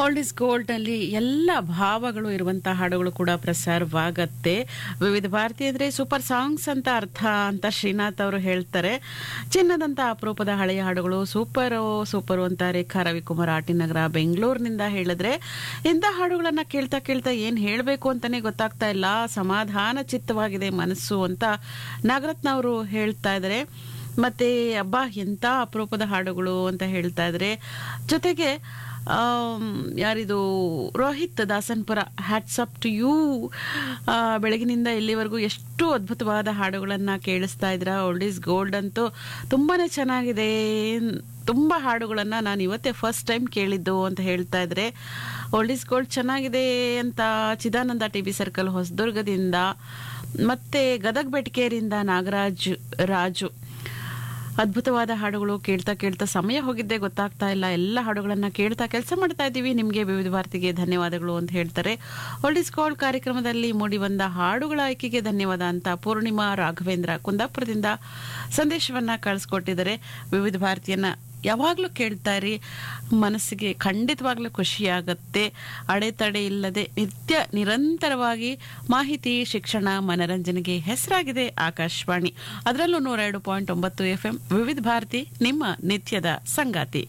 old is gold ನಲ್ಲಿ ಎಲ್ಲ ಭಾವಗಳು ಇರುವಂತಹ ಹಾಡುಗಳು ಕೂಡ ಪ್ರಸಾರವಾಗತ್ತೆ ವಿವಿಧ ಭಾರತಿ ಅಂದ್ರೆ ಸೂಪರ್ ಸಾಂಗ್ಸ್ ಅಂತ ಅರ್ಥ ಅಂತ ಶ್ರೀನಾಥ್ ಅವರು ಹೇಳ್ತಾರೆ ಚಿನ್ನದಂತ ಅಪರೂಪದ ಹಳೆಯ ಹಾಡುಗಳು ಸೂಪರ್ ಸೂಪರ್ ಅಂತ ರೇಖಾ ರವಿಕುಮಾರ್ ಆಟಿನಗರ ಬೆಂಗಳೂರಿನಿಂದ ಹೇಳಿದ್ರೆ ಇಂಥ ಹಾಡುಗಳನ್ನ ಕೇಳ್ತಾ ಕೇಳ್ತಾ ಏನ್ ಹೇಳ್ಬೇಕು ಅಂತಾನೆ ಗೊತ್ತಾಗ್ತಾ ಇಲ್ಲ ಸಮಾಧಾನ ಚಿತ್ತವಾಗಿದೆ ಮನಸ್ಸು ಅಂತ ನಾಗರತ್ನ ಅವರು ಹೇಳ್ತಾ ಇದ್ದಾರೆ ಮತ್ತೆ ಅಬ್ಬಾ ಎಂತ ಅಪರೂಪದ ಹಾಡುಗಳು ಅಂತ ಹೇಳ್ತಾ ಇದ್ರೆ ಜೊತೆಗೆ ಆಮ್, ಯಾರಿದು Rohit Dasanapura hats up to you ಬೆಳಗಿನಿಂದ ಇಲ್ಲಿವರೆಗೂ ಎಷ್ಟು ಅದ್ಭುತವಾದ ಹಾಡುಗಳನ್ನ ಕೇಳಿಸ್ತಾ ಇದ್ರ ಓಲ್ಡ್ ಈಸ್ ಗೋಲ್ಡ್ ಅಂತೂ ತುಂಬಾನೇ ಚೆನ್ನಾಗಿದೆ ತುಂಬಾ ಹಾಡುಗಳನ್ನ ನಾನು ಇವತ್ತೇ ಫಸ್ಟ್ ಟೈಮ್ ಕೇಳಿದ್ದು ಅಂತ ಹೇಳ್ತಾ ಇದ್ರೆ ಓಲ್ಡ್ ಈಸ್ ಗೋಲ್ಡ್ ಚೆನ್ನಾಗಿದೆ ಅಂತ ಚಿದಾನಂದ ಟಿ ಬಿ ಸರ್ಕಲ್ ಹೊಸದುರ್ಗದಿಂದ ಮತ್ತೆ ಗದಗ್ ಬೆಟ್ಕೇರಿಂದ ನಾಗರಾಜ್ ರಾಜು ಅದ್ಭುತವಾದ ಹಾಡುಗಳು ಕೇಳ್ತಾ ಕೇಳ್ತಾ ಸಮಯ ಹೋಗಿದ್ದೆ ಗೊತ್ತಾಗ್ತಾ ಇಲ್ಲ ಎಲ್ಲ ಹಾಡುಗಳನ್ನ ಕೇಳ್ತಾ ಕೆಲಸ ಮಾಡ್ತಾ ಇದ್ದೀವಿ ನಿಮಗೆ ವಿವಿಧ ಭಾರತಿಗೆ ಧನ್ಯವಾದಗಳು ಅಂತ ಹೇಳ್ತಾರೆ ಓಲ್ಡ್ ಇಸ್ ಗೋಲ್ಡ್ ಕಾರ್ಯಕ್ರಮದಲ್ಲಿ ಮೂಡಿ ಬಂದ ಹಾಡುಗಳ ಆಯ್ಕೆಗೆ ಧನ್ಯವಾದ ಅಂತ ಪೂರ್ಣಿಮಾ ರಾಘವೇಂದ್ರ ಕುಂದಾಪುರದಿಂದ ಸಂದೇಶವನ್ನ ಕಳಿಸ್ಕೊಟ್ಟಿದ್ದಾರೆ ವಿವಿಧ ಭಾರತಿಯನ್ನ ಯಾವಾಗಲೂ ಕೇಳ್ತಾ ಇರಿ ಮನಸ್ಸಿಗೆ ಖಂಡಿತವಾಗ್ಲೂ ಖುಷಿಯಾಗತ್ತೆ ಅಡೆತಡೆ ಇಲ್ಲದೆ ನಿತ್ಯ ನಿರಂತರವಾಗಿ ಮಾಹಿತಿ ಶಿಕ್ಷಣ ಮನರಂಜನೆಗೆ ಹೆಸರಾಗಿದೆ ಆಕಾಶವಾಣಿ ಅದರಲ್ಲೂ ನೂರ ಎರಡು ಪಾಯಿಂಟ್ ಒಂಬತ್ತು ಎಫ್ ಎಂ ವಿವಿಧ ಭಾರತಿ ನಿಮ್ಮ ನಿತ್ಯದ ಸಂಗಾತಿ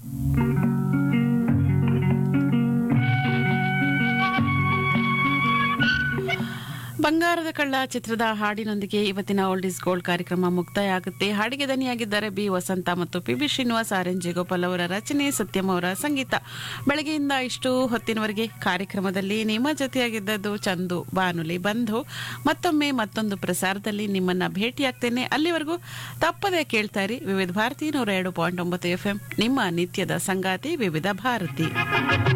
ಬಂಗಾರದ ಕಳ್ಳ ಚಿತ್ರದ ಹಾಡಿನೊಂದಿಗೆ ಇವತ್ತಿನ ಓಲ್ಡ್ ಇಸ್ ಗೋಲ್ಡ್ ಕಾರ್ಯಕ್ರಮ ಮುಕ್ತಾಯ ಆಗುತ್ತೆ ಹಾಡಿಗೆ ದನಿಯಾಗಿದ್ದಾರೆ ಬಿ ವಸಂತ ಮತ್ತು P B Srinivas R N Jayagopal ಅವರ ರಚನೆ ಸತ್ಯಂ ಅವರ ಸಂಗೀತ ಬೆಳಗ್ಗೆಯಿಂದ ಇಷ್ಟು ಹೊತ್ತಿನವರೆಗೆ ಕಾರ್ಯಕ್ರಮದಲ್ಲಿ ನಿಮ್ಮ ಜೊತೆಯಾಗಿದ್ದದ್ದು ಚಂದು ಬಾನುಲಿ ಬಂಧು ಮತ್ತೊಮ್ಮೆ ಮತ್ತೊಂದು ಪ್ರಸಾರದಲ್ಲಿ ನಿಮ್ಮನ್ನ ಭೇಟಿಯಾಗ್ತೇನೆ ಅಲ್ಲಿವರೆಗೂ ತಪ್ಪದೆ ಕೇಳ್ತಾ ಇರಿ ವಿವಿಧ ಭಾರತಿ ನೂರ ಎರಡು ಪಾಯಿಂಟ್ ಒಂಬತ್ತು ಎಫ್ ನಿಮ್ಮ ನಿತ್ಯದ ಸಂಗಾತಿ ವಿವಿಧ ಭಾರತಿ